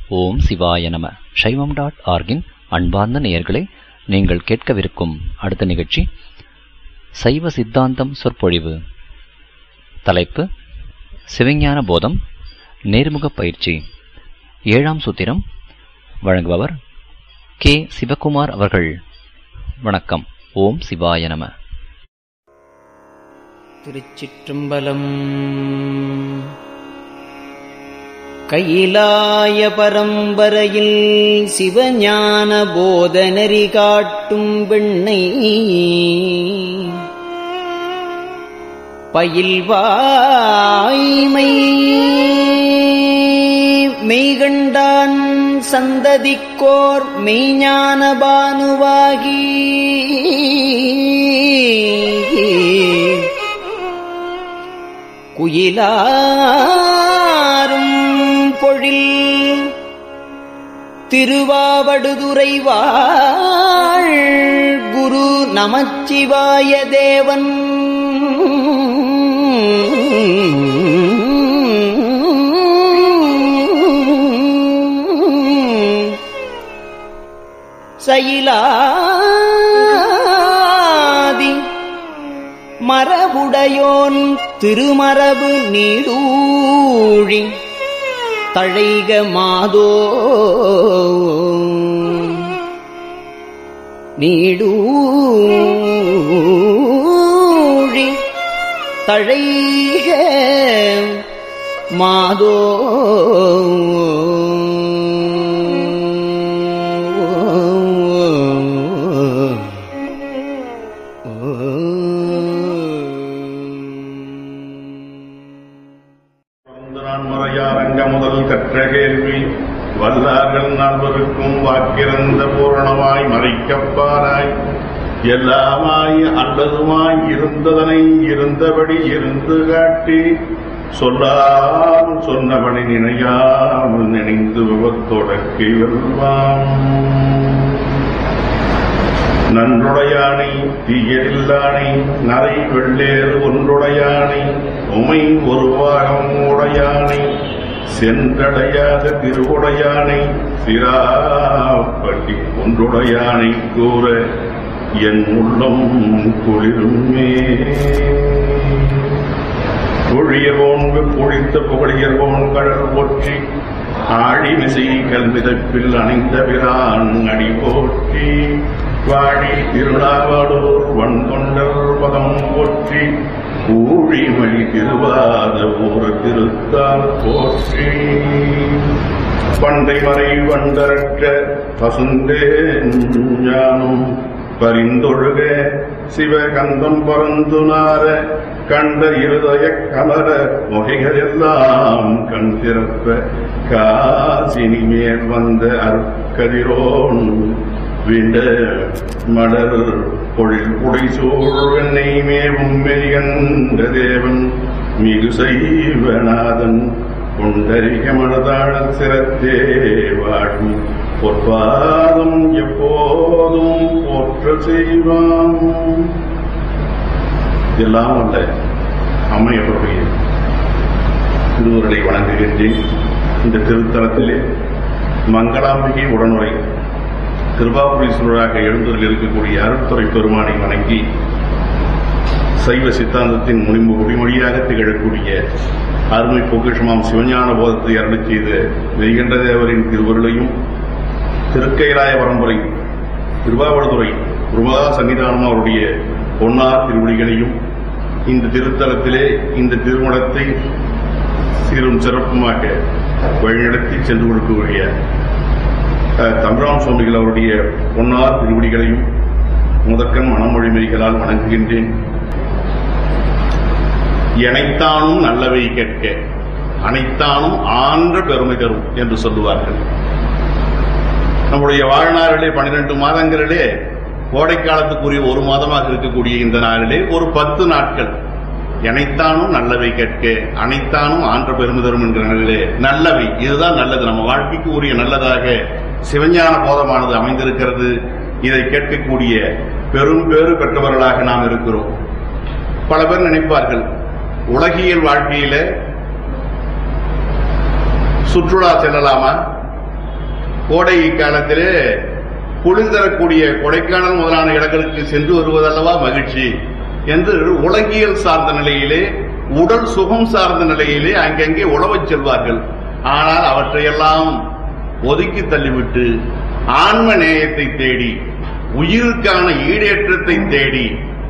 ஓம் சிவாய நம சைவம் டாட் ஆர்கின் அன்பார்ந்த நேயர்களே நீங்கள் கேட்கவிருக்கும் அடுத்த நிகழ்ச்சி சைவ சித்தாந்தம் சொற்பொழிவு தலைப்பு சிவஞான போதம் நேர்முக பயிற்சி ஏழாம் சூத்திரம் வழங்குபவர் கே சிவகுமார் அவர்கள் வணக்கம் ஓம் சிவாய நம திருச்சிற்றம்பலம் கையிலாய பரம்பரையில் சிவஞான போதனரி காட்டும் வெண்ணை பயில்வாய்மை மெய்கண்டான் சந்ததிக்கோர் மெய்ஞான பானுவாகி குயிலாரும் பொழில் திருவாவடுதுறை வாழ் குரு நமச்சிவாய தேவன் சயிலாதி மரபுடையோன் திருமரபு நீடூழி தழைக மாதோ நீடூழி தழைக மாதோ நான் முறையாரங்க முதல் கற்ற கேள்வி வல்லார்கள் நால்வருக்கும் வாக்கிறந்த பூரணமாய் மறைக்கப்பாராய் எல்லாமாய் அல்லதுமாய் இருந்ததனை இருந்தபடி இருந்து காட்டி சொல்லாமல் சொன்னவனை நினையாமல் நினைந்து விபத்தொடக்கி வெல்வான் நன்றுடையானை தீயதில்லானை நரை வெள்ளேறு ஒன்றுடையானை உமை ஒரு பாகம் உடையானை சென்றடையாத திருவுடையானை சிராப்பட்டி ஒன்றுடையானை கூற என் உள்ளம் குளிருமே பொழியவோன் பொழித்த புகழியர்வோன் கடல் ஒற்றி ஆழிமிசை கல்விதப்பில் அணைந்த பிரான் அடி போற்றி வாழி திருநாவாடூர் வன்கொண்டர் பதம் போற்றி ஊழிமணி திருவாத ஊர் திருத்தால் போற்றி பண்டை மறை வண்டரற்ற பசுந்தேன் ஞானம் பரிந்தொழுக சிவகந்தம் பரந்துனார கண்ட இருதய கமர முகைகளெல்லாம் கண் திறப்ப காசினி மேல் வந்த அற்கதிரோன் விண்ட மலர் பொழில் புடைசூழ் வெண்ணை மேவும் மெய்கண்ட தேவன் மிகு செய்வநாதன் புண்டரிக மனதாழல் சிரத்தே வாழும் பொற்பாதம் எப்போதும் போற்ற செய்வான் எல்லாம் அல்ல அம்மையவருடைய திருவுருளை வணங்குகின்றேன் இந்த திருத்தலத்திலே மங்களாம்பிகை உடனுரை திருவாபுரீஸ்வரராக எழுந்ததில் இருக்கக்கூடிய அருட்துறை பெருமானை வணங்கி சைவ சித்தாந்தத்தின் முனிம்பு குடிமொழியாக திகழக்கூடிய அருமை பொக்கிஷமாம் சிவஞான போதத்தை அருளி செய்த வெய்கண்ட தேவரின் திருவருளையும் திருக்கைலாய பரம்பரை திருவாவடுதுறை பிரபா சன்னிதானம் அவருடைய பொன்னார் திருவடிகளையும் இந்த திருத்தலத்திலே இந்த திருமணத்தை சீரும் சிறப்புமாக வழிநடத்தி சென்று கொடுக்கக்கூடிய தம்பிராம் சுவாமிகள் அவருடைய பொன்னார் திருவடிகளையும் முதற்கண் மனமொழிமொழிகளால் வணங்குகின்றேன் எனைத்தானும் நல்லவை கேட்க அனைத்தானும் ஆன்ற பெருமை தரும் என்று சொல்லுவார்கள் நம்முடைய வாழ்நாளிலே பன்னிரண்டு மாதங்களிலே கோடைக்காலத்துக்குரிய ஒரு மாதமாக இருக்கக்கூடிய இந்த நாளிலே ஒரு பத்து நாட்கள் எனைத்தானும் நல்லவை கேட்க அனைத்தானும் ஆன்ற பெருமை தரும் என்கிற நிலையிலே நல்லவை இதுதான் நல்லது நம்ம வாழ்க்கைக்கு உரிய நல்லதாக சிவஞான போதமானது அமைந்திருக்கிறது இதை கேட்கக்கூடிய பெரும் பேறு பெற்றவர்களாக நாம் இருக்கிறோம் பல பேர் நினைப்பார்கள் உலகியல் வாழ்க்கையில சுற்றுலா செல்லலாமா கோடை காலத்திலே குளிர் தரக்கூடிய கொடைக்கானல் முதலான இடங்களுக்கு சென்று வருவதல்லவா மகிழ்ச்சி என்று உலகியல் சார்ந்த நிலையிலே உடல் சுகம் சார்ந்த நிலையிலே அங்கங்கே உழவச் செல்வார்கள் ஆனால் அவற்றையெல்லாம் ஒதுக்கி தள்ளிவிட்டு ஆன்ம நேயத்தை தேடி உயிருக்கான ஈடேற்றத்தை தேடி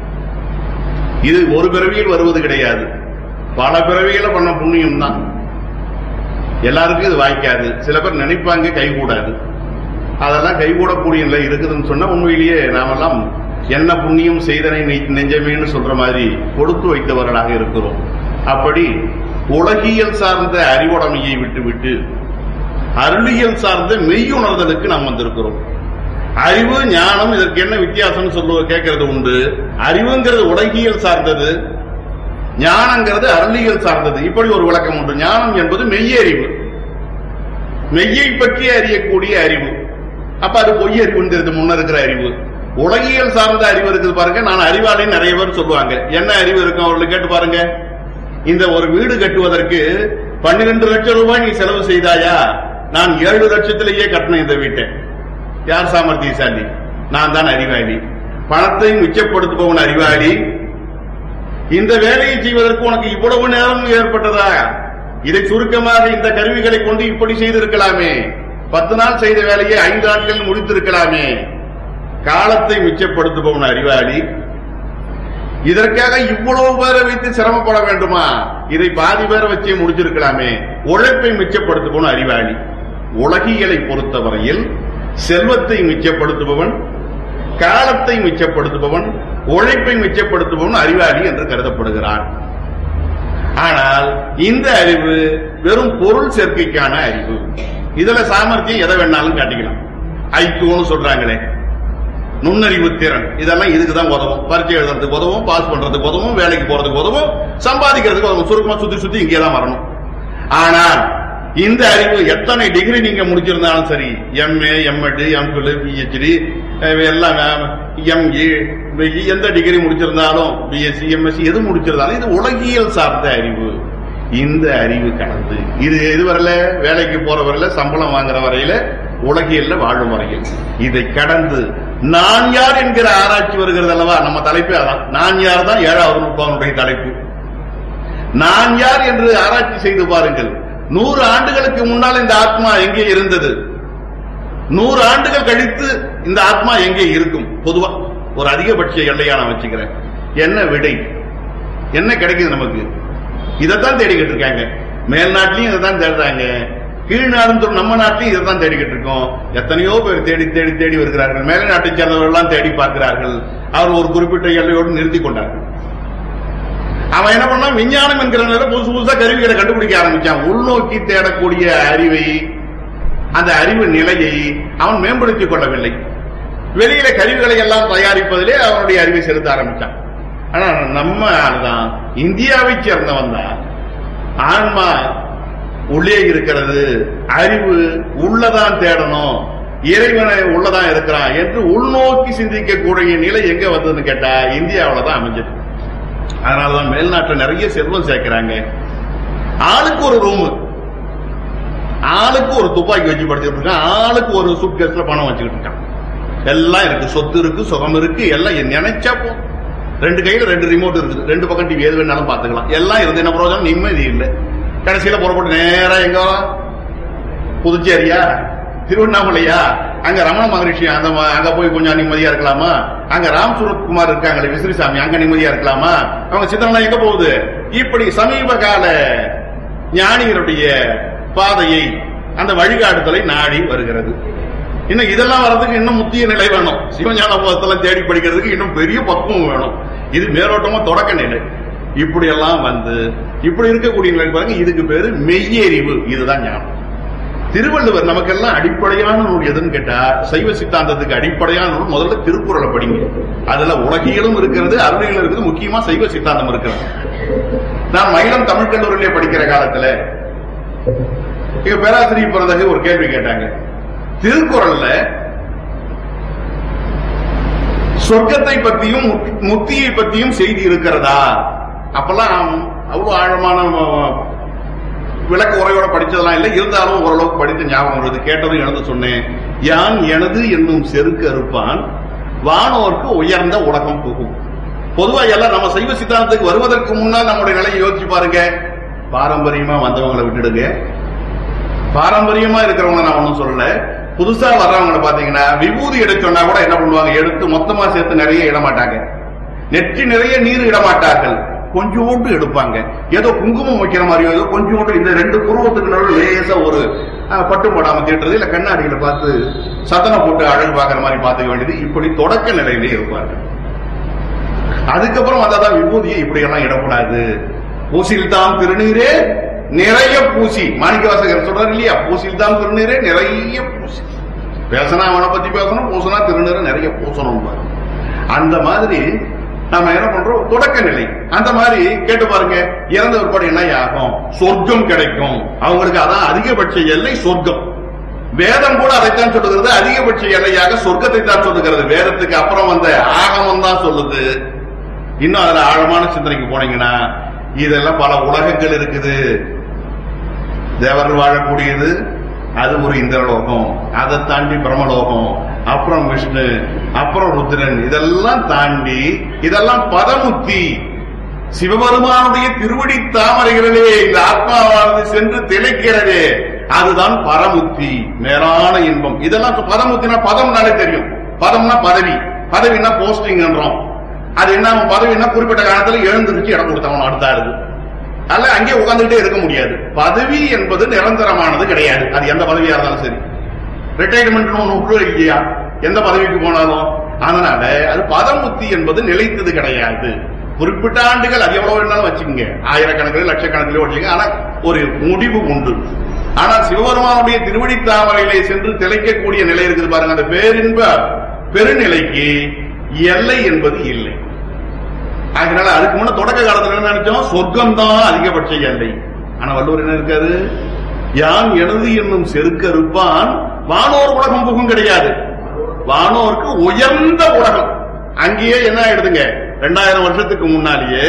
இது ஒரு பிறவியில் வருவது கிடையாது பல பிறவிகள பண்ண புண்ணியம் தான் எல்லாருக்கும் இது வாய்க்காது சில பேர் நினைப்பாங்க கைகூடாது அதெல்லாம் கைகூடக்கூடிய நிலை இருக்குதுன்னு சொன்னா உண்மையிலேயே நாமெல்லாம் என்ன புண்ணியம் செய்தனை நெ- நெஞ்சமேன்னு சொல்ற மாதிரி கொடுத்து வைத்தவர்களாக இருக்கிறோம் அப்படி உலகியல் சார்ந்த அறிவுடைமையை விட்டுவிட்டு அருளியல் சார்ந்த மெய்யுணர்தலுக்கு நாம் வந்திருக்கிறோம் அறிவு ஞானம் இதற்கு என்ன வித்தியாசம்னு சொல்லுவ கேட்கறது உண்டு அறிவுங்கிறது உலகியல் சார்ந்தது ஞானங்கிறது அருளியல் சார்ந்தது இப்படி ஒரு விளக்கம் உண்டு ஞானம் என்பது மெய்யறிவு மெய்யை பற்றி அறியக்கூடிய அறிவு அப்ப அது பொய் அறிவுங்கிறது முன்ன இருக்கிற அறிவு உலகியல் சார்ந்த அறிவு இருக்குது பாருங்க நான் அறிவாளின்னு நிறைய பேர் சொல்லுவாங்க என்ன அறிவு இருக்கும் அவர்களுக்கு கேட்டு பாருங்க இந்த ஒரு வீடு கட்டுவதற்கு பன்னிரண்டு லட்சம் ரூபாய் நீ செலவு செய்தாயா நான் ஏழு லட்சத்திலேயே கட்டினேன் இந்த வீட்டை யார் சாமர்த்தியசாலி நான் தான் அறிவாளி பணத்தை மிச்சப்படுத்துபவன் அறிவாளி இந்த வேலையை செய்வதற்கு உனக்கு இவ்வளவு நேரம் ஏற்பட்டதா இதை சுருக்கமாக இந்த கருவிகளை கொண்டு இப்படி செய்திருக்கலாமே பத்து நாள் செய்த வேலையை ஐந்து நாட்களில் முடித்திருக்கலாமே காலத்தை மிச்சப்படுத்துபவன் அறிவாளி இதற்காக இவ்வளவு பேரை வைத்து சிரமப்பட வேண்டுமா இதை பாதி பேரை வச்சே முடிச்சிருக்கலாமே உழைப்பை மிச்சப்படுத்துபவன் அறிவாளி உலகியலை பொறுத்தவரையில் செல்வத்தை மிச்சப்படுத்துபவன் காலத்தை மிச்சப்படுத்துபவன் உழைப்பை மிச்சப்படுத்துபவன் அறிவாளி என்று கருதப்படுகிறான் ஆனால் இந்த அறிவு வெறும் பொருள் சேர்க்கைக்கான அறிவு இதுல சாமர்த்தியம் எதை வேணாலும் காட்டிக்கலாம் ஐக்கியம்னு சொல்றாங்களே நுண்ணறிவு திறன் இதெல்லாம் இதுக்கு தான் உதவும் பரீட்சை எழுதுறதுக்கு உதவும் பாஸ் பண்றதுக்கு உதவும் வேலைக்கு போறதுக்கு உதவும் சம்பாதிக்கிறதுக்கு உதவும் சுருக்கமா சுத்தி சுத்தி இங்கே தான் வரணும் ஆனால் இந்த அறிவு எத்தனை டிகிரி நீங்க முடிச்சிருந்தாலும் சரி எம்ஏ எம்எட் எம்ஃபில் பிஹெச்டி எல்லாம் எம்இ எந்த டிகிரி முடிச்சிருந்தாலும் பிஎஸ்சி எம்எஸ்சி எது முடிச்சிருந்தாலும் இது உலகியல் சார்ந்த அறிவு இந்த அறிவு கடந்து இது எது வரல வேலைக்கு போற வரையில சம்பளம் வாங்குற வரையில உலகியல்ல வாழும் வரையில் இதை கடந்து நான் யார் என்கிற ஆராய்ச்சி வருகிறது அல்லவா நம்ம தலைப்பே அதான் நான் யார் தான் ஏழாவது நூற்றாண்டுடைய தலைப்பு நான் யார் என்று ஆராய்ச்சி செய்து பாருங்கள் நூறு ஆண்டுகளுக்கு முன்னால் இந்த ஆத்மா எங்கே இருந்தது நூறு ஆண்டுகள் கழித்து இந்த ஆத்மா எங்கே இருக்கும் பொதுவா ஒரு அதிகபட்ச எல்லையா நான் வச்சுக்கிறேன் என்ன விடை என்ன கிடைக்குது நமக்கு இதைத்தான் தேடிக்கிட்டு இருக்காங்க மேல் நாட்டிலையும் இதைத்தான் தேடுறாங்க கீழ் நாடுன்னு சொல்ல நம்ம நாட்டிலையும் இதைத்தான் தேடிக்கிட்டு இருக்கோம் எத்தனையோ பேர் தேடி தேடி தேடி வருகிறார்கள் மேல நாட்டை சேர்ந்தவர்கள் எல்லாம் தேடி பார்க்கிறார்கள் அவர் ஒரு குறிப்பிட்ட எல்லையோடு நிறுத்தி கொண்டார்கள் அவன் என்ன பண்ணான் விஞ்ஞானம் என்கிற நேரம் புதுசு புதுசா கருவிகளை கண்டுபிடிக்க ஆரம்பிச்சான் உள்நோக்கி தேடக்கூடிய அறிவை அந்த அறிவு நிலையை அவன் மேம்படுத்திக் கொள்ளவில்லை வெளியில கருவிகளை எல்லாம் தயாரிப்பதிலே அவனுடைய அறிவை செலுத்த ஆரம்பிச்சான் ஆனா நம்ம ஆளுதான் இந்தியாவை சேர்ந்தவன் தான் ஆன்மா உள்ளே இருக்கிறது அறிவு உள்ளதான் தேடணும் இறைவனை உள்ளதான் இருக்கிறான் என்று உள்நோக்கி சிந்திக்கக்கூடிய நிலை எங்க வந்ததுன்னு கேட்டா இந்தியாவில தான் அமைஞ்சது அதனாலதான் மேல்நாட்டுல நிறைய செல்வம் சேர்க்கிறாங்க ஆளுக்கு ஒரு ரூம் ஆளுக்கு ஒரு துப்பாக்கி வச்சு படுத்துட்டு இருக்கான் ஆளுக்கு ஒரு சூட் கேஸ்ல பணம் வச்சுக்கிட்டு இருக்கான் எல்லாம் இருக்கு சொத்து இருக்கு சுகம் இருக்கு எல்லாம் நினைச்சா போதும் ரெண்டு கையில ரெண்டு ரிமோட் இருக்குது ரெண்டு பக்கம் டிவி எது வேணாலும் பாத்துக்கலாம் எல்லாம் இருந்து என்ன பிரோஜனம் நிம்மதி இல்லை கடைசியில புறப்பட்டு நேரா எங்க புதுச்சேரியா திருவண்ணாமலையா அங்க ரமண மகரிஷி அந்த ம- அங்க போய் கொஞ்சம் நிம்மதியா இருக்கலாமா அங்க ராம் சுரத்குமார் இருக்காங்களே விசிறிசாமி அங்க நிம்மதியா இருக்கலாமா அவங்க சித்தனா எங்க போகுது இப்படி சமீப கால ஞானிகளுடைய பாதையை அந்த வழிகாட்டுதலை நாடி வருகிறது இன்னும் இதெல்லாம் வர்றதுக்கு இன்னும் முத்திய நிலை வேணும் சிவஞான போதத்தெல்லாம் தேடி படிக்கிறதுக்கு இன்னும் பெரிய பக்குவம் வேணும் இது மேலோட்டமா தொடக்க நிலை இப்படி எல்லாம் வந்து இப்படி இருக்கக்கூடிய நிலை பாருங்க இதுக்கு பேரு மெய்யறிவு இதுதான் ஞானம் திருவள்ளுவர் நமக்கெல்லாம் அடிப்படையான நூல் எதுன்னு கேட்டா சைவ சித்தாந்தத்துக்கு அடிப்படையான நூல் முதல்ல திருக்குறளை படிங்க அதுல உலகியலும் இருக்கிறது அருளியலும் இருக்குது முக்கியமா சைவ சித்தாந்தம் இருக்கிறது நான் மயிலம் தமிழ் கல்லூரியிலே படிக்கிற காலத்துல எங்க பேராசிரியர் பிறந்தது ஒரு கேள்வி கேட்டாங்க திருக்குறள்ல சொர்க்கத்தை பத்தியும் முத்தி- முத்தியை பத்தியும் செய்தி இருக்கிறதா அப்பெல்லாம் அவ்வளவு ஆழமான அஹ், விளக்க உரையோட படிச்சதெல்லாம் இல்லை இருந்தாலும் ஓரளவுக்கு படித்து ஞாபகம் வருது கேட்டதும் எழுந்து சொன்னேன் யான் எனது என்னும் செருக்கு அறுப்பான் வானோர்க்கு உயர்ந்த உலகம் புகும் பொதுவா எல்லாம் நம்ம சைவ சித்தாந்தத்துக்கு வருவதற்கு முன்னால் நம்முடைய நிலையை யோசிச்சு பாருங்க பாரம்பரியமா வந்தவங்களை விட்டுடுங்க பாரம்பரியமா இருக்கிறவங்க நான் ஒண்ணும் சொல்லல புதுசா வர்றவங்களை பாத்தீங்கன்னா விபூதி எடுக்க சொன்னா கூட என்ன பண்ணுவாங்க எடுத்து மொத்தமா சேர்த்து நிறைய இட மாட்டாங்க நெற்றி நிறைய நீர் இட மாட்டார்கள் கொஞ்சோண்டு எடுப்பாங்க ஏதோ குங்குமம் வைக்கிற மாதிரியோ ஏதோ கொஞ்சோண்டு இந்த ரெண்டு புருவத்துக்கு நடுவில் லேசா ஒரு அஹ், பட்டு போடாம தீட்டுறது இல்ல கண்ணாடியில பார்த்து சத்தனம் போட்டு அழகு பார்க்கிற மாதிரி பார்த்துக்க வேண்டியது இப்படி தொடக்க நிலையிலே இருப்பார்கள் அதுக்கப்புறம் வந்தாதான் விபூதியை இப்படி எல்லாம் இடக்கூடாது பூசில் தான் திருநீரே நிறைய பூசி மாணிக்க வாசகர் சொல்றாரு இல்லையா பூசில் தான் திருநீரே நிறைய பூசி பேசினா அவனை பத்தி பேசணும் பூசினா திருநீரை நிறைய பூசணும் அந்த மாதிரி நாம என்ன பண்றோம் தொடக்க நிலை அந்த மாதிரி கேட்டு பாருங்க இறந்த ஒருபாடு என்ன ஆகும் சொர்க்கம் கிடைக்கும் அவங்களுக்கு அதான் அதிகபட்ச எல்லை சொர்க்கம் வேதம் கூட அதைத்தான் சொல்லுகிறது அதிகபட்ச எல்லையாக சொர்க்கத்தை தான் சொல்லுகிறது வேதத்துக்கு அப்புறம் வந்த ஆகமம் தான் சொல்லுது இன்னும் அதுல ஆழமான சிந்தனைக்கு போனீங்கன்னா இதெல்லாம் பல உலகங்கள் இருக்குது தேவர்கள் வாழக்கூடியது அது ஒரு இந்திரலோகம் அதை தாண்டி பிரம்மலோகம் அப்புறம் விஷ்ணு அப்புறம் ருத்ரன் இதெல்லாம் தாண்டி இதெல்லாம் பதமுத்தி சிவபெருமானுடைய திருவடி தாமரைகளிலே இந்த ஆத்மாவானது சென்று திளைக்கிறதே அதுதான் பரமுத்தி மேலான இன்பம் இதெல்லாம் பதமுத்தினா பதம்னாலே தெரியும் பதம்னா பதவி பதவினா போஸ்டிங்ன்றோம் அது என்ன அவன் பதவின்னா குறிப்பிட்ட காலத்துல எழுந்திருச்சு இடம் கொடுத்தவன் அடுத்த ஆளுக்கு அல்ல அங்கே உட்கார்ந்துகிட்டே இருக்க முடியாது பதவி என்பது நிரந்தரமானது கிடையாது அது எந்த பதவியா இருந்தாலும் சரி ரிட்டையர்மெண்ட் ஒண்ணு உள்ள இல்லையா எந்த பதவிக்கு போனாலும் அதனால அது பதமுத்தி என்பது நிலைத்தது கிடையாது குறிப்பிட்ட ஆண்டுகள் அது எவ்வளவு வேணாலும் வச்சுக்கோங்க ஆயிரக்கணக்கில் லட்சக்கணக்கில் வச்சுக்கோங்க ஆனா ஒரு முடிவு உண்டு ஆனால் சிவபெருமானுடைய திருவடி தாமரையிலே சென்று திளைக்கக்கூடிய நிலை இருக்குது பாருங்க அந்த பேரின்ப பெருநிலைக்கு எல்லை என்பது இல்லை அதனால அதுக்கு முன்ன தொடக்க காலத்துல என்ன நினைச்சோம் சொர்க்கம் தான் அதிகபட்ச எல்லை ஆனா வள்ளுவர் என்ன இருக்காரு யான் எனது என்னும் செருக்கு அறுப்பான் வானோர் உலகம் புகும் கிடையாது வானோருக்கு உயர்ந்த உலகம் அங்கேயே என்ன ஆயிடுதுங்க ரெண்டாயிரம் வருஷத்துக்கு முன்னாலேயே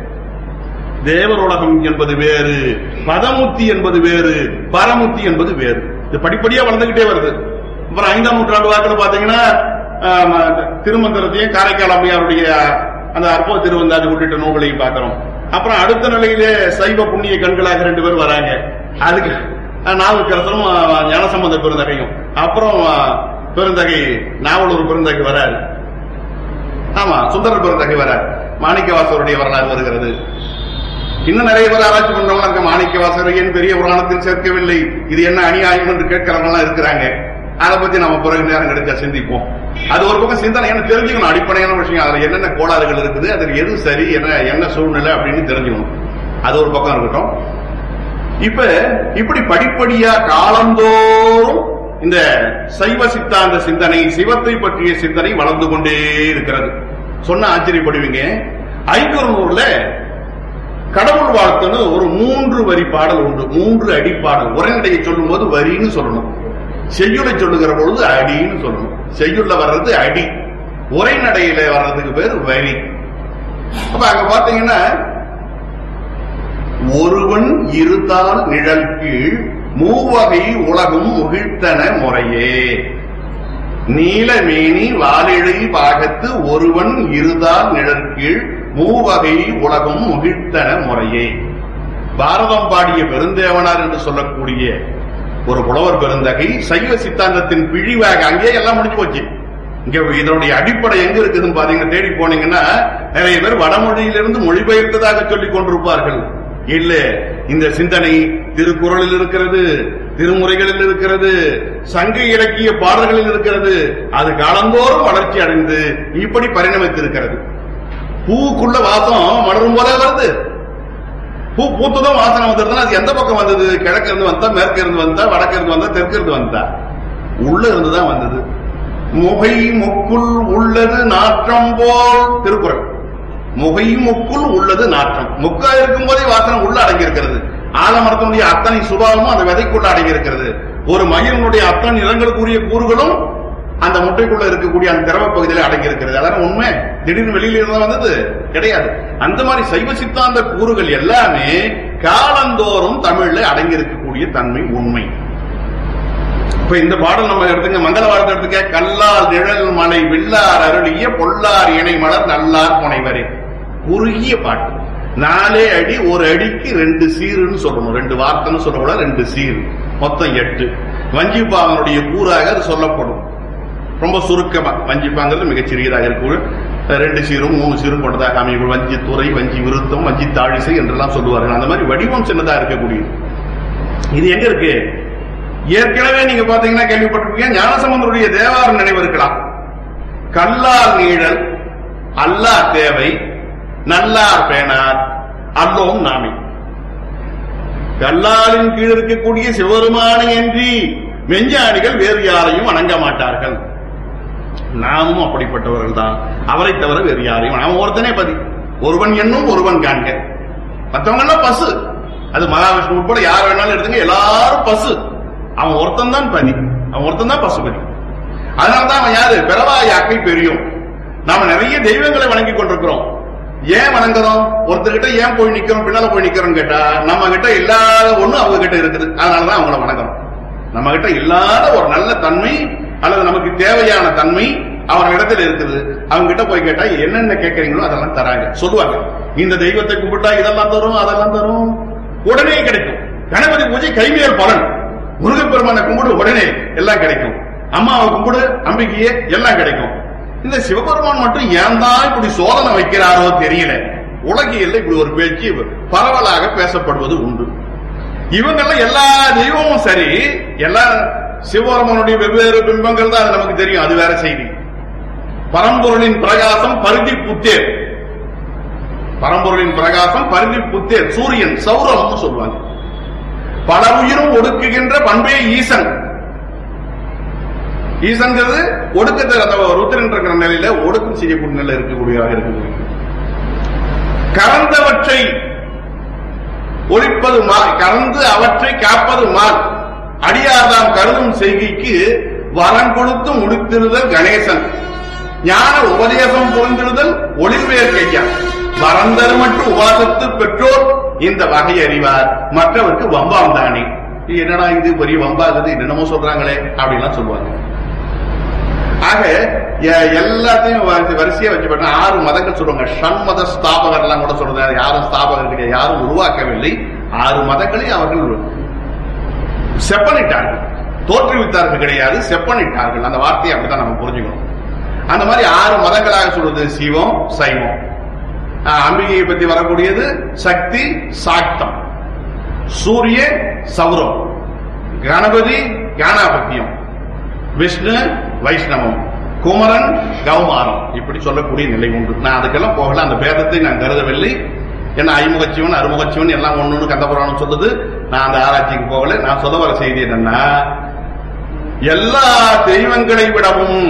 தேவர் உலகம் என்பது வேறு பதமுத்தி என்பது வேறு பரமுத்தி என்பது வேறு இது படிப்படியா வளர்ந்துகிட்டே வருது அப்புறம் ஐந்தாம் நூற்றாண்டு வாக்குல பாத்தீங்கன்னா ஆம், திருமந்திரத்தையும் காரைக்கால் அம்மையாருடைய அந்த அற்புத திருவந்தாதி உள்ளிட்ட நூல்களையும் பார்க்கிறோம் அப்புறம் அடுத்த நிலையிலே சைவ புண்ணிய கண்களாக ரெண்டு பேர் வராங்க அதுக்கு அஹ், நாவுக்கரசரும் அஹ், ஞானசம்பந்த பெருந்தகையும் அப்புறம் அஹ், பெருந்தகை நாவலூர் பெருந்தகை வராரு ஆமா சுந்தரர் பெருந்தகை வரார் மாணிக்கவாசருடைய வரலாறு வருகிறது இன்னும் நிறைய பேர் ஆராய்ச்சி பண்றவங்க அங்க மாணிக்கவாசர் ஏன் பெரிய புராணத்தில் சேர்க்கவில்லை இது என்ன அநியாயம் என்று கேட்கிறவங்க எல்லாம் இருக்கிறாங்க அதை பத்தி நம்ம பிறகு நேரம் கிடைச்சா சிந்திப்போம் அது ஒரு பக்கம் சிந்தனை என்ன தெரிஞ்சுக்கணும் அடிப்படையான விஷயம் அதுல என்னென்ன கோளாறுகள் இருக்குது அதுல எது சரி என்ன என்ன சூழ்நிலை அப்படின்னு தெரிஞ்சுக்கணும் அது ஒரு பக்கம் இருக்கட்டும் இப்ப இப்படி படிப்படியா காலந்தோறும் இந்த சைவ சித்தாந்த சிந்தனை சிவத்தை பற்றிய சிந்தனை வளர்ந்து கொண்டே இருக்கிறது சொன்ன ஆச்சரியப்படுவீங்க ஐங்குறுநூறுல கடவுள் வாழ்த்துன்னு ஒரு மூன்று வரி பாடல் உண்டு மூன்று அடி பாடல் உரைநடையை சொல்லும் போது வரின்னு சொல்லணும் செய்யுளை சொல்லுகிற பொழுது அடின்னு சொல்லணும் செய்யுள்ள வர்றது அடி உரைநடையில வர்றதுக்கு பேர் வரி அப்ப அங்க பாத்தீங்கன்னா ஒருவன் இருத்தால் நிழல் கீழ் மூவகை உலகும் முகிழ்த்தன முறையே நீலமேனி வாலிழை பாகத்து ஒருவன் இருதால் நிழல் கீழ் மூவகை உலகம் முகிழ்த்தன முறையே பாரதம் பாடிய பெருந்தேவனார் என்று சொல்லக்கூடிய ஒரு புலவர் பெருந்தகை சைவ சித்தாந்தத்தின் பிழிவாக அங்கேயே எல்லாம் முடிஞ்சு போச்சு இங்க இதனுடைய அடிப்படை எங்க இருக்குதுன்னு பாத்தீங்கன்னா தேடி போனீங்கன்னா நிறைய பேர் வடமொழியிலிருந்து மொழிபெயர்த்ததாக சொல்லிக் கொண்டிருப்பார்கள் இல்ல இந்த சிந்தனை திருக்குறளில் இருக்கிறது திருமுறைகளில் இருக்கிறது சங்க இலக்கிய பாடல்களில் இருக்கிறது அது காலந்தோறும் வளர்ச்சி அடைந்து இப்படி பரிணமித்திருக்கிறது பூக்குள்ள வாசம் மலரும் போல வருது பூ பூத்ததும் வாசனை வந்ததுன்னா அது எந்த பக்கம் வந்தது கிழக்கு இருந்து வந்தா மேற்கு இருந்து வந்தா வடக்கு இருந்து வந்தா தெற்கு இருந்து வந்தா உள்ள இருந்துதான் வந்தது முகை முக்குள் உள்ளது நாற்றம் போல் திருக்குறள் முகை முக்குள் உள்ளது நாற்றம் முக்கா இருக்கும் போதே வாசனை உள்ள அடங்கி இருக்கிறது ஆலமரத்தினுடைய அத்தனை சுபாவமும் அந்த விதைக்குள்ள அடங்கி இருக்கிறது ஒரு மயிலினுடைய அத்தனை நிறங்களுக்குரிய கூறுகளும் அந்த முட்டைக்குள்ள இருக்கக்கூடிய அந்த திரவ பகுதியில அடங்கி இருக்கிறது அதான் உண்மை திடீர்னு வெளியில இருந்தா வந்தது கிடையாது அந்த மாதிரி சைவ சித்தாந்த கூறுகள் எல்லாமே காலந்தோறும் தமிழ்ல அடங்கி இருக்கக்கூடிய தன்மை உண்மை இப்ப இந்த பாடல் நம்ம எடுத்துங்க மங்கள வாழ்த்து எடுத்துக்க கல்லால் நிழல் மலை வில்லார் அருளிய பொல்லார் இணை மலர் நல்லார் புனைவரே குறுகிய பாட்டு நாலே அடி ஒரு அடிக்கு ரெண்டு சீருன்னு சொல்லணும் ரெண்டு வார்த்தைன்னு சொல்லக்கூடாது ரெண்டு சீர் மொத்தம் எட்டு வஞ்சிப்பாவனுடைய கூறாக அது சொல்லப்படும் ரொம்ப சுருக்கமா வஞ்சிப்பாங்கிறது மிகச் சிறியதாக இருக்கும் ரெண்டு சீரும் மூணு சீரும் கொண்டதாக அமையும் வஞ்சி துறை வஞ்சி விருத்தம் வஞ்சி தாழிசை என்றெல்லாம் சொல்லுவார்கள் அந்த மாதிரி வடிவம் சின்னதா இருக்கக்கூடியது இது எங்க இருக்கு ஏற்கனவே நீங்க பாத்தீங்கன்னா கேள்விப்பட்டிருப்பீங்க ஞானசம்பந்தருடைய தேவார நினைவு இருக்கலாம் கல்லார் நீழல் அல்லார் தேவை நல்லார் பேனார் அல்லோம் நாமி கல்லாலின் கீழ் இருக்கக்கூடிய சிவபெருமானை என்று மெஞ்ஞானிகள் வேறு யாரையும் வணங்க மாட்டார்கள் நாமும் அப்படிப்பட்டவர்கள் தான் அவரை தவிர வேறு யாரையும் அவன் ஒருத்தனே பதி ஒருவன் என்னும் ஒருவன் காண்க மற்றவங்க எல்லாம் பசு அது மகாவிஷ்ணு உட்பட யார் வேணாலும் எடுத்துங்க எல்லாரும் பசு அவன் ஒருத்தன் தான் பதி அவன் ஒருத்தன் தான் பசுபதி அதனால்தான் அவன் யாரு பிறவாயாக்கை பெரியும் நாம நிறைய தெய்வங்களை வணங்கி கொண்டிருக்கிறோம் ஏன் வணங்குறோம் ஒருத்தர்கிட்ட ஏன் போய் நிக்கிறோம் பின்னால போய் நிக்கிறோம் கேட்டா நம்ம கிட்ட இல்லாத ஒண்ணு அவங்க கிட்ட இருக்குது அதனாலதான் அவங்கள வணங்குறோம் நம்ம கிட்ட இல்லாத ஒரு நல்ல தன்மை அல்லது நமக்கு தேவையான தன்மை அவன் இடத்துல இருக்குது அவங்க கிட்ட போய் கேட்டா என்னென்ன கேட்கறீங்களோ அதெல்லாம் தராங்க சொல்லுவாங்க இந்த தெய்வத்தை கும்பிட்டா இதெல்லாம் தரும் அதெல்லாம் தரும் உடனே கிடைக்கும் கணபதி பூஜை கைமேல் பலன் முருகப்பெருமானை கும்பிடு உடனே எல்லாம் கிடைக்கும் அம்மாவை கும்பிடு அம்பிகையே எல்லாம் கிடைக்கும் இந்த சிவபெருமான் மட்டும் ஏன் தான் இப்படி சோதனை வைக்கிறாரோ தெரியல உலகியல்ல இப்படி ஒரு பேச்சு பரவலாக பேசப்படுவது உண்டு இவங்கெல்லாம் எல்லா தெய்வமும் சரி எல்லா சிவபெருமானுடைய வெவ்வேறு பிம்பங்கள் தான் அது நமக்கு தெரியும் அது வேற செய்தி பரம்பொருளின் பிரகாசம் பருதி புத்தேர் பரம்பொருளின் பிரகாசம் பருதி புத்தேர் சூரியன் சௌரம்னு சொல்லுவாங்க பல உயிரும் ஒடுக்குகின்ற பண்பே ஈசன் ஈசன்கிறது ஒடுக்கத்தை அந்த ருத்திரன் இருக்கிற நிலையில ஒடுக்கம் செய்யக்கூடிய நிலை இருக்கக்கூடியதாக இருக்கக்கூடிய கறந்தவற்றை ஒழிப்பது மால் கறந்து அவற்றை காப்பது மால் அடியார்தாம் கருதும் செய்கைக்கு வரம் கொடுத்து முடித்திருதல் கணேசன் ஞான உபதேசம் புரிந்திருதல் ஒளிர்வேர் கையா வரந்தரு மட்டும் உபாசத்து பெற்றோர் இந்த வகை அறிவார் மற்றவருக்கு வம்பாம் தானே இது என்னடா இது பெரிய வம்பாகுது என்னென்னமோ சொல்றாங்களே அப்படின்லாம் சொல்லுவாங்க ஆக எ- எல்லாத்தையும் வரிசை- வரிசையா வச்சு பார்த்தா ஆறு மதங்கள் சொல்லுவாங்க ஷண்மத ஸ்தாபகர் எல்லாம் கூட சொல்றாங்க யாரும் ஸ்தாபகர் கிடையாது யாரும் உருவாக்கவில்லை ஆறு மதங்களையும் அவர்கள் செப்பனிட்டார்கள் தோற்றுவித்தார்கள் கிடையாது செப்பனிட்டார்கள் அந்த வார்த்தையை அப்படித்தான் நம்ம புரிஞ்சுக்கணும் அந்த மாதிரி ஆறு மதங்களாக சொல்றது சிவம் சைவம் ஆஹ், அம்பிகையை பத்தி வரக்கூடியது சக்தி சாக்தம் சூரிய சௌரம் கணபதி கானாபத்தியம் விஷ்ணு வைஷ்ணவம் குமரன் கௌமாரம் இப்படி சொல்லக்கூடிய நிலை உண்டு நான் அதுக்கெல்லாம் போகல அந்த பேதத்தை நான் கருதவில்லை என்ன ஐமுகச்சிவன் அறுமுகச்சிவன் எல்லாம் ஒண்ணு கந்தபுராணம் சொல்லுது நான் அந்த ஆராய்ச்சிக்கு போகல நான் சொல்ல வர செய்தி என்னன்னா எல்லா தெய்வங்களை விடவும்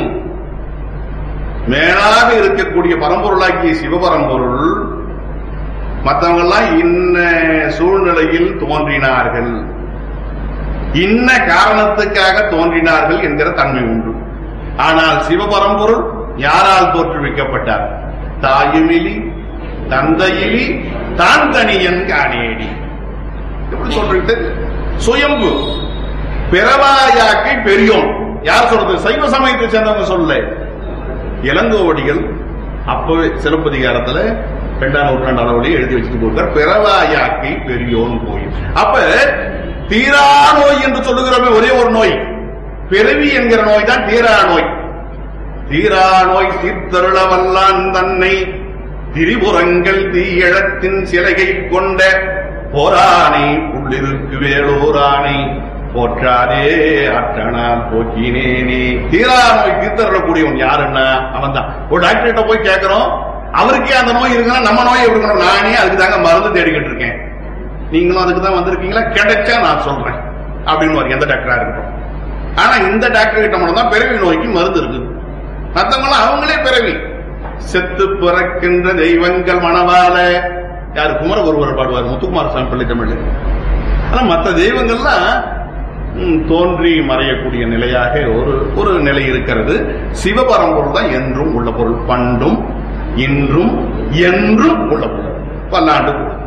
மேலாக இருக்கக்கூடிய பரம்பொருளாகிய சிவபரம்பொருள் மற்றவங்க எல்லாம் இன்ன சூழ்நிலையில் தோன்றினார்கள் இன்ன காரணத்துக்காக தோன்றினார்கள் என்கிற தன்மை உண்டு ஆனால் சிவபரம்பொருள் யாரால் தோற்றுவிக்கப்பட்டார் தாயுமிலி தந்தையிலி தான் தனியன் காணேடி எப்படி சொல்றது சுயம்பு பிறவாயாக்கை பெரியோன் யார் சொல்றது சைவ சமயத்தை சேர்ந்தவங்க சொல்ல இளங்கோவடிகள் அப்பவே சிலப்பதிகாரத்துல இரண்டாம் நூற்றாண்டு அளவுலயே எழுதி வச்சுட்டு போயிருக்கார் பிறவாயாக்கை பெரியோன் கோயில் அப்ப தீரா நோய் என்று சொல்லுகிறோமே ஒரே ஒரு நோய் பிறவி என்கிற நோய் தான் தீரா நோய் தீரா நோய் தீர்த்தருள வல்லான் தன்னை திரிபுரங்கள் தீயழத்தின் சிலைகை கொண்ட போரானை உள்ளிருக்கு வேளோரானை போற்றாதே அற்றனால் போக்கினேனே தீரா நோய் தீர்த்தருளக்கூடியவன் யாருன்னா அவன் தான் ஒரு டாக்டர்கிட்ட போய் கேட்கிறோம் அவருக்கே அந்த நோய் இருக்குன்னா நம்ம நோய் எப்படி இருக்கணும்? நானே அதுக்கு தாங்க மருந்து தேடிக்கிட்டு இருக்கேன் நீங்களும் அதுக்கு தான் வந்திருக்கீங்களா கிடைச்சா நான் சொல்றேன் அப்படின்னு எந்த டாக்டரா இருக்கட்டும் ஆனா இந்த டாக்டர் கிட்ட மட்டும் தான் பிறவி நோய்க்கு மருந்து இருக்குது மத்தவங்களாம் அவங்களே பிறவி செத்து பிறக்கின்ற தெய்வங்கள் மணவாள யார் குமர ஒருவர் பாடுவார் முத்துக்குமார சாமி பிள்ளை தமிழ் ஆனா மற்ற தெய்வங்கள்லாம் ம், தோன்றி மறையக்கூடிய நிலையாக ஒரு ஒரு நிலை இருக்கிறது சிவபரம்பொருள் தான் என்றும் உள்ள பொருள் பண்டும் இன்றும் என்றும் உள்ள பொருள் பல்லாண்டு பொருள்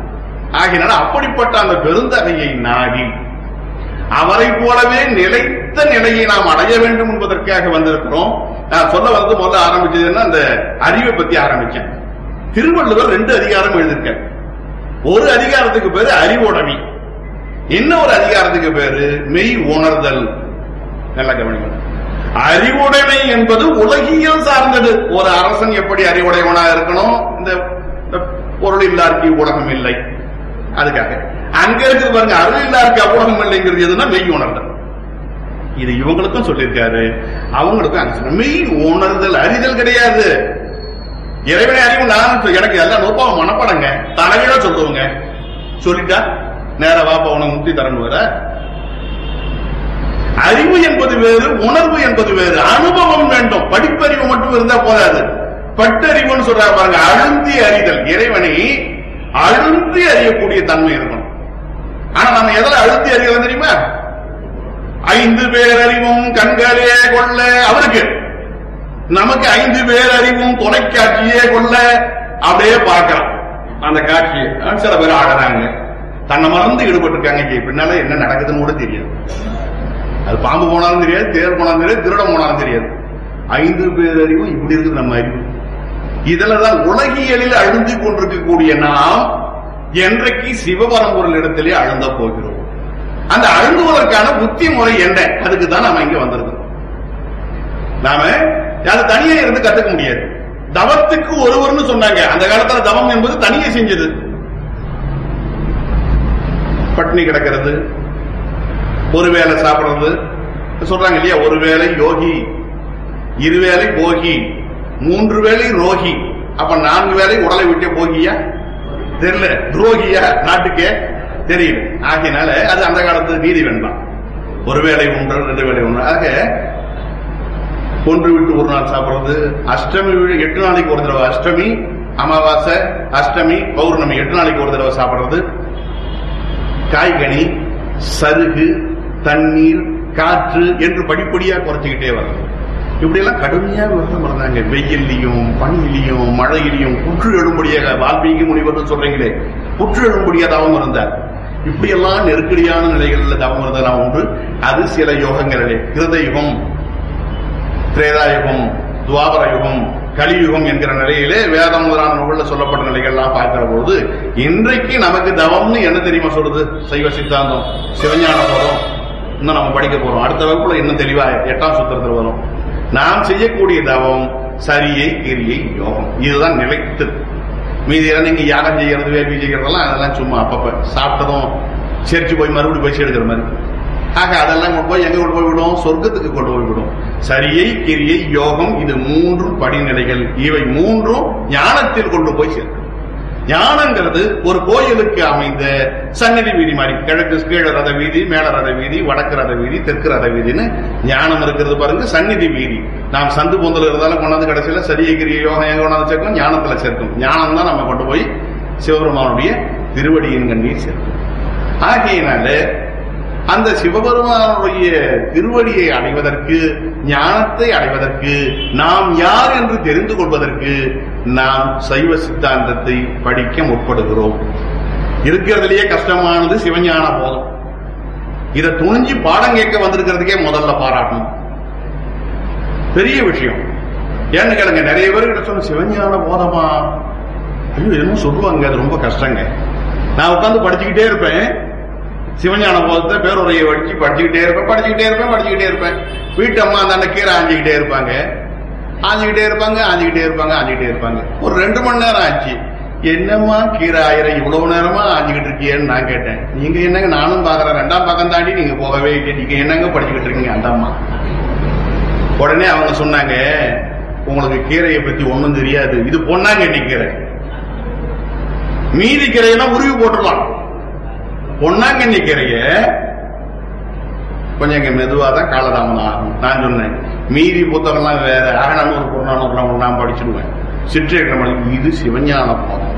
ஆகினால அப்படிப்பட்ட அந்த பெருந்தகையை நாடி அவரை போலவே நிலைத்த நிலையை நாம் அடைய வேண்டும் என்பதற்காக வந்திருக்கிறோம் நான் சொல்ல வந்து முதல்ல ஆரம்பிச்சதுன்னா அந்த அறிவை பத்தி ஆரம்பிச்சேன் திருவள்ளுவர் ரெண்டு அதிகாரம் எழுதியிருக்கார் ஒரு அதிகாரத்துக்கு பேரு அறிவுடைமை இன்னொரு அதிகாரத்துக்கு பேரு மெய் உணர்தல் நல்லா கவனிக்கணும் அறிவுடைமை என்பது உலகியல் சார்ந்தது ஒரு அரசன் எப்படி அறிவுடையவனா இருக்கணும் இந்த இந்த பொருள் இல்லாருக்கு உலகம் இல்லை அதுக்காக அங்க இருக்குது பாருங்க அருள் இல்லாருக்கு அவ்வுலகம் இல்லைங்கிறது எதுனா மெய் உணர்தல் இது இவங்களுக்கும் சொல்லியிருக்காரு அவங்களுக்கும் அங்க சொல்ல மெய் உணர்தல் அறிதல் கிடையாது இறைவனை அறிவு நான் சொ- எனக்கு எல்லாம் நோப்பாவும் மனப்படங்க தலைவிழா சொல்லுவோங்க சொல்லிட்டா நேர வாப்பா உனக்கு முக்தி தரணும் வர அறிவு என்பது வேறு உணர்வு என்பது வேறு அனுபவம் வேண்டும் படிப்பறிவு மட்டும் இருந்தா போதாது பட்டறிவுன்னு சொல்றாரு பாருங்க அழுந்தி அறிதல் இறைவனை அழுந்தி அறியக்கூடிய தன்மை இருக்கணும் ஆனா நம்ம எதில் அழுந்தி அறியலாம் தெரியுமா ஐந்து பேர் அறிவும் கண்களே கொள்ள அவருக்கு நமக்கு ஐந்து பேர் அறிவும் தொலைக்காட்சியே கொள்ள அப்படியே பார்க்கலாம் அந்த காட்சியை அஹ் சில பேர் ஆடுறாங்க தன்னை மறந்து ஈடுபட்டு இருக்காங்க இங்க பின்னால என்ன நடக்குதுன்னு கூட தெரியாது அது பாம்பு போனாலும் தெரியாது தேர் போனாலும் தெரியாது திருடம் போனாலும் தெரியாது ஐந்து பேர் அறிவும் இப்படி இருக்குது நம்ம அறிவு இதுலதான் உலகியலில் அழுந்தி கொண்டிருக்கக்கூடிய நாம் என்றைக்கு சிவபரம்பொருள் இடத்திலே அழுந்த போகிறோம் அந்த அழுந்துவதற்கான புத்தி முறை என்ன அதுக்கு தான் நாம இங்க வந்திருக்கோம் நாம அது தனியே இருந்து கத்துக்க முடியாது தவத்துக்கு ஒருவர்னு சொன்னாங்க அந்த காலத்துல தவம் என்பது தனியே செஞ்சது பட்டினி கிடக்கிறது ஒரு வேளை சாப்பிடுறது சொல்றாங்க இல்லையா ஒரு வேளை யோகி இருவேளை போகி மூன்று வேளை ரோகி அப்ப நான்கு வேளை உடலை விட்டே போகியா தெரியல துரோகியா நாட்டுக்கே தெரியல ஆகினால அது அந்த காலத்து நீதி வேண்டாம் ஒரு வேளை உண்டு ரெண்டு வேளை உண்டு ஆக ஒன்று விட்டு ஒரு நாள் சாப்பிடுறது அஷ்டமி விழு- எட்டு நாளைக்கு ஒரு தடவை அஷ்டமி அமாவாசை அஷ்டமி பௌர்ணமி எட்டு நாளைக்கு ஒரு தடவை சாப்பிடுறது காய்கனி சருகு தண்ணீர் காற்று என்று படிப்படியா குறைச்சிக்கிட்டே வர்றது இப்படி எல்லாம் கடுமையா விரதம் இருந்தாங்க வெயில்லையும் பனியிலையும் மழையிலையும் புற்று எழும்படியாக வால்மீகி முனிவர் சொல்றீங்களே புற்று எழும்படியா தவம் இருந்தார் இப்படி எல்லாம் நெருக்கடியான நிலைகளில் தவம் இருந்ததெல்லாம் உண்டு அது சில யோகங்களிலே கிருத யுகம் திரேதா யுகம் துவாபர யுகம் கலியுகம் என்கிற நிலையிலே வேதம் முதலான நூல்ல சொல்லப்பட்ட நிலைகள்லாம் பார்க்கிற போது இன்றைக்கு நமக்கு தவம்னு என்ன தெரியுமா சொல்றது சைவ சித்தாந்தம் சிவஞான போறோம் இன்னும் நம்ம படிக்க போறோம் அடுத்த வகுப்புல இன்னும் தெளிவா எட்டாம் சுத்திரத்தில் வரும் நாம் செய்யக்கூடிய தவம் சரியை கிரியை யோகம் இதுதான் நிலைத்து மீதி எல்லாம் நீங்க யாகம் செய்யறது வேள்வி செய்யறதெல்லாம் அதெல்லாம் சும்மா அப்பப்ப சாப்பிட்டதும் செரிச்சு போய் மறுபடியும் பயிற்சி எடுக்கிற மாதிரி ஆக அதெல்லாம் கொண்டு போய் எங்க கொண்டு போய் விடும் சொர்க்கத்துக்கு கொண்டு போய் விடும் சரியை கிரியை யோகம் இது மூன்றும் படிநிலைகள் இவை மூன்றும் ஞானத்தில் கொண்டு போய் சேர்க்கும் ஞானங்கிறது ஒரு கோயிலுக்கு அமைந்த சன்னதி வீதி மாதிரி கிழக்கு கீழ ரத வீதி மேல ரத வீதி வடக்கு ரத வீதி தெற்கு ரத வீதின்னு ஞானம் இருக்கிறது பாருங்க சந்நிதி வீதி நாம் சந்து பொந்தல் இருந்தாலும் கொண்டாந்து கடைசியில சரியகிரிய யோகம் எங்க கொண்டாந்து சேர்க்கும் ஞானத்துல சேர்க்கும் ஞானம் தான் நம்ம கொண்டு போய் சிவபெருமானுடைய திருவடியின் கண்ணீர் சேர்க்கும் ஆகையினால அந்த சிவபெருமானுடைய திருவடியை அடைவதற்கு ஞானத்தை அடைவதற்கு நாம் யார் என்று தெரிந்து கொள்வதற்கு நாம் சைவ சித்தாந்தத்தை படிக்க முற்படுகிறோம் இருக்கிறதுலயே கஷ்டமானது சிவஞான போதும் இதை துணிஞ்சு பாடம் கேட்க வந்திருக்கிறதுக்கே முதல்ல பாராட்டணும் பெரிய விஷயம் ஏன்னு கேளுங்க நிறைய பேர்கிட்ட சொன்ன சிவஞான போதமா ஐயோ என்னமோ சொல்லுவாங்க அது ரொம்ப கஷ்டங்க நான் உட்கார்ந்து படிச்சுக்கிட்டே இருப்பேன் சிவஞான போதத்தை பேருரையை வடிச்சு படிச்சுக்கிட்டே இருப்பேன் படிச்சுக்கிட்டே இருப்பேன் படிச்சுக்கிட்டே இருப்பேன் வீட்டு அம்மா அந்த கீரை ஆஞ்சிக்கிட்டே இருப்பாங்க ஆஞ்சிக்கிட்டே இருப்பாங்க ஆஞ்சிக்கிட்டே இருப்பாங்க ஆஞ்சிக்கிட்டே இருப்பாங்க ஒரு ரெண்டு மணி நேரம் ஆச்சு என்னம்மா கீரை ஆயிரம் இவ்வளவு நேரமா ஆஞ்சிக்கிட்டு இருக்கியேன்னு நான் கேட்டேன் நீங்க என்னங்க நானும் பாக்குறேன் ரெண்டாம் பக்கம் தாண்டி நீங்க போகவே இல்லை நீங்க என்னங்க படிச்சுக்கிட்டு இருக்கீங்க அந்த அம்மா உடனே அவங்க சொன்னாங்க உங்களுக்கு கீரையை பத்தி ஒண்ணும் தெரியாது இது பொன்னாங்கண்ணி கீரை மீதி கீரையெல்லாம் உருவி போட்டுடலாம் பொன்னாங்கண்ணி கீரைய கொஞ்சம் இங்க மெதுவா தான் காலதாமதம் ஆகும் நான் சொன்னேன் மீதி புத்தகம்லாம் வேற அறநூறு புறநானூறுலாம் நான் படிச்சிடுவேன் சிற்றியக்கிரமணி இது சிவஞான பாதம்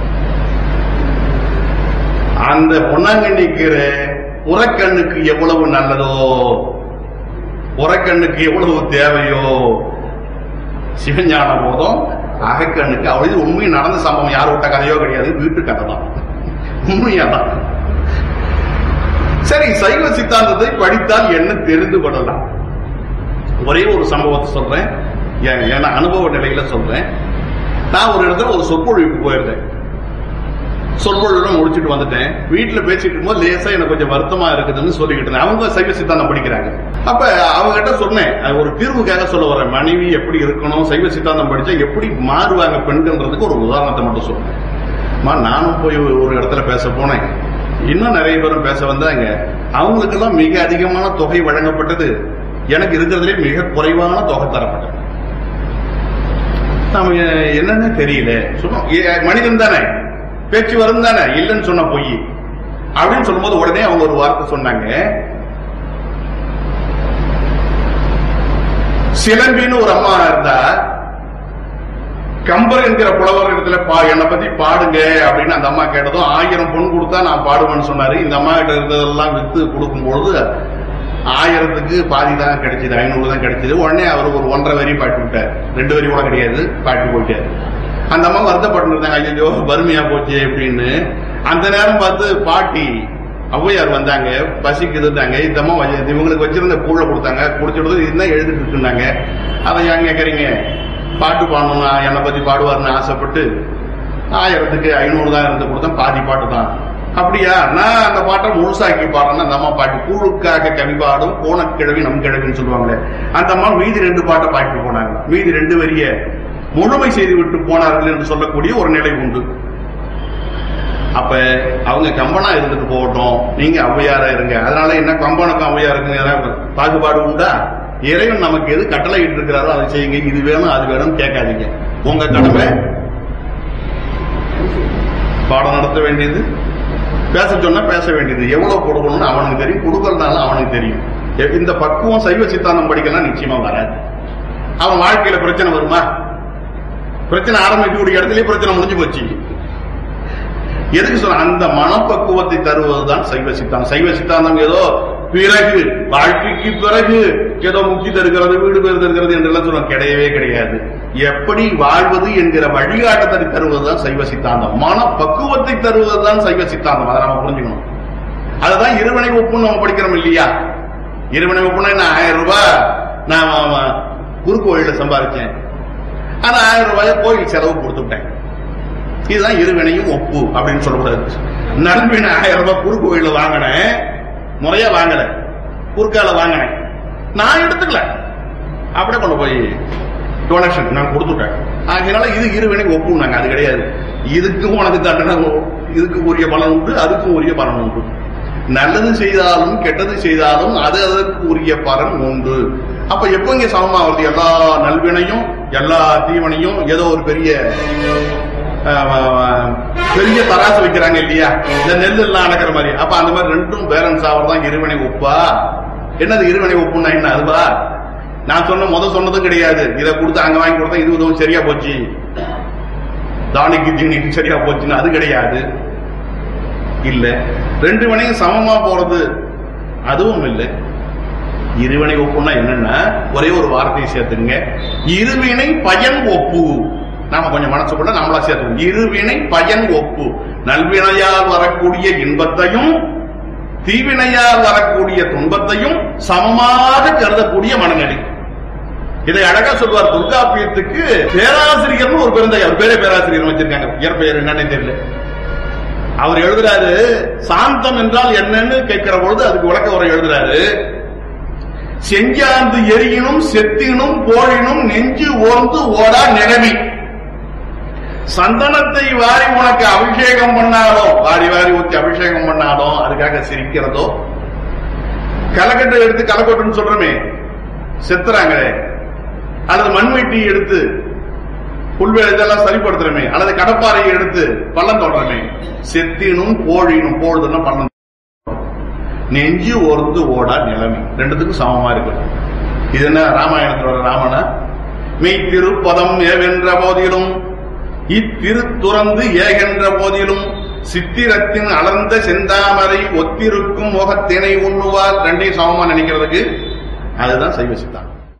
அந்த பொன்னாங்கண்ணி கீரை உரக்கண்ணுக்கு எவ்வளவு நல்லதோ உரக்கண்ணுக்கு எவ்வளவு தேவையோ சிவஞான போதும் அகக்கண்ணுக்கு அவள் இது உண்மையை நடந்த சம்பவம் யார் விட்ட கதையோ கிடையாது வீட்டு கதை தான் உண்மையாதான் சரி சைவ சித்தாந்தத்தை படித்தால் என்ன தெரிந்து கொள்ளலாம் ஒரே ஒரு சம்பவத்தை சொல்றேன் என் என் அனுபவ நிலையில சொல்றேன் நான் ஒரு இடத்துல ஒரு சொற்பொழிவுக்கு போயிருந்தேன் சொற்பொழிவு முடிச்சுட்டு வந்துட்டேன் வீட்டுல பேசிட்டு இருக்கும்போது லேசா எனக்கு கொஞ்சம் வருத்தமா இருக்குதுன்னு சொல்லிக்கிட்டு இருந்தேன் அவங்க சைவ சித்தாந்தம் படிக்கிறாங்க அப்ப அவங்க கிட்ட சொன்னேன் அது ஒரு தீர்வுக்காக சொல்ல வரேன் மனைவி எப்படி இருக்கணும் சைவ சித்தாந்தம் படிச்சா எப்படி மாறுவாங்க பெண்கள்ன்றதுக்கு ஒரு உதாரணத்தை மட்டும் சொன்னேன் அம்மா, நானும் போய் ஒரு இடத்துல பேச போனேன் இன்னும் நிறைய பேரும் பேச வந்தாங்க அவங்களுக்கெல்லாம் மிக அதிகமான தொகை வழங்கப்பட்டது எனக்கு இருக்கிறதுலே மிக குறைவான தொகை தரப்பட்டது நாம எ- என்னன்னு தெரியல சொன்னோம் ஏ- மனிதன் தானே பேச்சு வரும் தானே இல்லைன்னு சொன்ன பொய் அப்படின்னு சொல்லும்போது உடனே அவங்க ஒரு வார்த்தை சொன்னாங்க சிலம்பின்னு ஒரு அம்மா இருந்தா கம்பர் என்கிற புலவர் இடத்துல பா என்னை பத்தி பாடுங்க அப்படின்னு அந்த அம்மா கேட்டதும் ஆயிரம் பொன் கொடுத்தா நான் பாடுவேன்னு சொன்னாரு இந்த அம்மா கிட்ட இருந்ததெல்லாம் வித்து கொடுக்கும்பொழுது ஆயிரத்துக்கு பாதி தான் கிடைச்சது ஐநூறு தான் கிடைச்சது உடனே அவர் ஒரு ஒன்றரை வரி பாட்டு விட்டார் ரெண்டு வரி கூட கிடையாது பாட்டு போயிட்டாரு அந்த அம்மா வருத்தப்பட்டு இருந்தாங்க ஐயோ வறுமையா போச்சு அப்படின்னு அந்த நேரம் பார்த்து பாட்டி ஔவையார் வந்தாங்க பசிக்கு இருந்தாங்க இந்த அம்மா வச்சு- இவங்களுக்கு வச்சிருந்த கூழ கொடுத்தாங்க குடிச்சிட்டு இதுதான் எழுதிட்டு இருந்தாங்க அதை ஏன் கேக்குறீங்க பாட்டு பாடணும் நான் என்னை பத்தி பாடுவார்னு ஆசைப்பட்டு ஆயிரத்துக்கு ஐநூறு தான் இருந்து கொடுத்தேன் பாதி பாட்டு தான் அப்படியா நான் அந்த பாட்டை முழுசாக்கி பாடுறேன்னா அந்த அம்மா பாட்டு கூழுக்காக கவி பாடும் போன கிழவி நம் கிழவின்னு சொல்லுவாங்களே அந்த அம்மா மீதி ரெண்டு பாட்டை பாடிட்டு போனாங்க மீதி ரெண்டு வரிய முழுமை செய்து விட்டு போனார்கள் என்று சொல்லக்கூடிய ஒரு நிலை உண்டு அப்ப அவங்க கம்பனா இருந்துட்டு போகட்டும் நீங்க ஔவையாரா இருங்க அதனால என்ன கம்பனுக்கும் ஔவையாருக்கும் ஏதாவது பாகுபாடு உண்டா இறைவன் நமக்கு எது கட்டளை இட்டு இருக்கிறாரோ அதை செய்யுங்க இது வேணும் அது வேணும் கேட்காதீங்க உங்க கடமை பாடம் நடத்த வேண்டியது பேச சொன்னா பேச வேண்டியது எவ்வளவு கொடுக்கணும்னு அவனுக்கு தெரியும் கொடுக்கறதுனால அவனுக்கு தெரியும் எ- இந்த பக்குவம் சைவ சித்தாந்தம் படிக்கலாம் நிச்சயமா வராது அவன் வாழ்க்கையில பிரச்சனை வருமா பிரச்சனை ஆரம்பிக்கக்கூடிய இடத்துலயே பிரச்சனை முடிஞ்சு போச்சு எதுக்கு சொல்ற அந்த மனப்பக்குவத்தை தருவதுதான் சைவ சித்தாந்தம் சைவ சித்தாந்தம் ஏதோ பிறகு வாழ்க்கைக்கு பிறகு ஏதோ முக்தி தருகிறது வீடு பேர் தருகிறது என்றெல்லாம் சொல்லுவோம் கிடையவே கிடையாது எப்படி வாழ்வது என்கிற வழிகாட்டுதலை தருவதுதான் சைவ சித்தாந்தம் மனப்பக்குவத்தை தருவதுதான் சைவ சித்தாந்தம் அதை நம்ம புரிஞ்சுக்கணும் அதுதான் இருவினை ஒப்புன்னு நம்ம படிக்கிறோம் இல்லையா இருவினை ஒப்புனா என்ன ஆயிரம் ரூபாய் நான் ஆமா, குறுக்கோயில சம்பாதிச்சேன் அந்த ஆயிரம் ரூபாய கோயில் செலவு கொடுத்துட்டேன் இதுதான் இருவினையும் ஒப்பு அப்படின்னு சொல்லக்கூடாது நண்பின ஆயிரம் ரூபாய் குறுக்கு கோயில வாங்கினேன் முறையா வாங்கல குறுக்கால வாங்கினேன் நான் எடுத்துக்கல அப்படியே கொண்டு போய் டொனேஷன் நான் கொடுத்துட்டேன் அதனால இது இருவினை ஒப்புனாங்க அது கிடையாது இதுக்கும் உனக்கு தண்டனை உ- இதுக்கு உரிய பலன் உண்டு அதுக்கும் உரிய பலன் உண்டு நல்லது செய்தாலும் கெட்டது செய்தாலும் அது அதற்கு உரிய பலன் உண்டு அப்ப எப்ப இங்க சமமா வருது எல்லா நல்வினையும் எல்லா தீவனையும் ஏதோ ஒரு பெரிய அஹ், அஹ், பெரிய தராசு வைக்கிறாங்க இல்லையா இந்த நெல் எல்லாம் நடக்கிற மாதிரி அப்ப அந்த மாதிரி ரெண்டும் பேலன்ஸ் ஆவறதான் இருவினை ஒப்பா என்னது இருவினை ஒப்புன்னா என்ன அதுவா நான் சொன்ன முத சொன்னதும் கிடையாது இதை கொடுத்து அங்க வாங்கி கொடுத்தா இது உதவும் சரியா போச்சு தானிக்கு ஜீனிக்கு சரியா போச்சுன்னு அது கிடையாது இல்ல ரெண்டு வினையும் சமமா போறது அதுவும் இல்லை இருவினை ஒப்புன்னா என்னன்னா ஒரே ஒரு வார்த்தையை சேர்த்துங்க இருவினை பயன் ஒப்பு நாம கொஞ்சம் மனசுக்குள்ள நம்மளா சேர்த்துக்கணும் இருவினை பயன் ஒப்பு நல்வினையால் வரக்கூடிய இன்பத்தையும் தீவினையால் வரக்கூடிய துன்பத்தையும் சமமாக கருதக்கூடிய மனநிலை இதை அழகா சொல்வார் தொல்காப்பியத்துக்கு பேராசிரியர்னு ஒரு பெருந்தை அவர் பேரே பேராசிரியர் வச்சிருக்காங்க இயற்பெயர் என்னன்னு தெரியல அவர் எழுதுறாரு சாந்தம் என்றால் என்னன்னு கேட்கிற பொழுது அதுக்கு விளக்க உரை எழுதுறாரு செஞ்சாந்து எரியினும் செத்தினும் போழினும் நெஞ்சு ஓர்ந்து ஓடா நிறவி சந்தனத்தை வாரி உனக்கு அபிஷேகம் பண்ணாலும் வாரி வாரி ஊத்தி அபிஷேகம் பண்ணாலும் அதுக்காக சிரிக்கிறதோ கலக்கட்டை எடுத்து கலக்கட்டுன்னு சொல்றமே செத்துறாங்களே அல்லது மண்வெட்டி எடுத்து புல்வெளி இதெல்லாம் சரிப்படுத்துறமே அல்லது கடப்பாறையை எடுத்து பள்ளம் தோன்றமே செத்தினும் போழினும் போழுதுன்னா பள்ளம் நெஞ்சு ஒர்ந்து ஓடா நிலைமை ரெண்டுத்துக்கும் சமமா இருக்கு இது என்ன ராமாயணத்தில் வர ராமனா மெய் திருப்பதம் ஏவென்ற போதிலும் இத்திரு துறந்து ஏகென்ற போதிலும் சித்திரத்தின் அலர்ந்த செந்தாமரை ஒத்திருக்கும் முகத்தினை உண்ணுவார் ரெண்டையும் சமமா நினைக்கிறதுக்கு அதுதான் சைவ சித்தாந்தம்